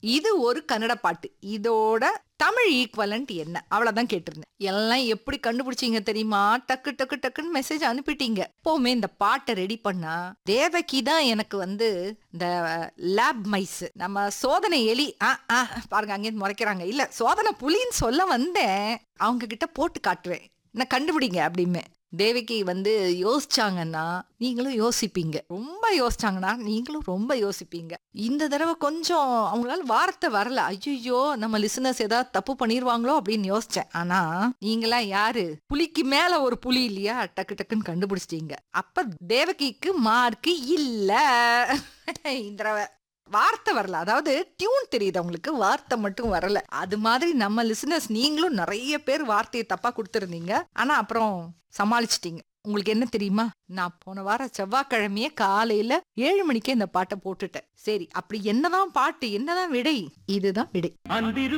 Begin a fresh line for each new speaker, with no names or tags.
இது ஒரு கன்னட பாட்டு இதோட தமிழ் ஈக்குவலண்ட் என்ன அவ்வளவுதான் கேட்டிருந்தேன் எல்லாம் எப்படி கண்டுபிடிச்சீங்க தெரியுமா டக்கு டக்கு டக்குன்னு மெசேஜ் அனுப்பிட்டீங்க எப்பவுமே இந்த பாட்டை ரெடி பண்ணா தேவகி தான் எனக்கு வந்து இந்த லேப் மைஸ் நம்ம சோதனை எலி ஆ ஆ பாருங்க அங்கேருந்து முறைக்கிறாங்க இல்ல சோதனை புலின்னு சொல்ல வந்தேன் அவங்க கிட்ட போட்டு காட்டுவேன் என்ன கண்டுபிடிங்க அப்படிமே தேவகி வந்து யோசிச்சாங்கன்னா நீங்களும் யோசிப்பீங்க ரொம்ப யோசிச்சாங்கன்னா நீங்களும் ரொம்ப யோசிப்பீங்க இந்த தடவை கொஞ்சம் அவங்களால வார்த்தை வரல ஐயோ நம்ம லிசனர்ஸ் ஏதாவது தப்பு பண்ணிருவாங்களோ அப்படின்னு யோசிச்சேன் ஆனா நீங்களா யாரு புலிக்கு மேல ஒரு புலி இல்லையா டக்கு டக்குன்னு கண்டுபிடிச்சிட்டீங்க அப்ப தேவகிக்கு மார்க் இல்ல இந்த தடவை வார்த்தை வரல அதாவது டியூன் தெரியுது அவங்களுக்கு வார்த்தை மட்டும் வரல அது மாதிரி நம்ம லிசனர்ஸ் நீங்களும் நிறைய பேர் வார்த்தையை தப்பா கொடுத்துருந்தீங்க ஆனா அப்புறம் சமாளிச்சிட்டீங்க உங்களுக்கு என்ன தெரியுமா நான் போன வாரம் செவ்வாய்க்கிழமையே காலையில ஏழு மணிக்கே இந்த பாட்டை போட்டுட்டேன் சரி அப்படி என்னதான் பாட்டு என்னதான் விடை இதுதான் விடை
அன்பிரு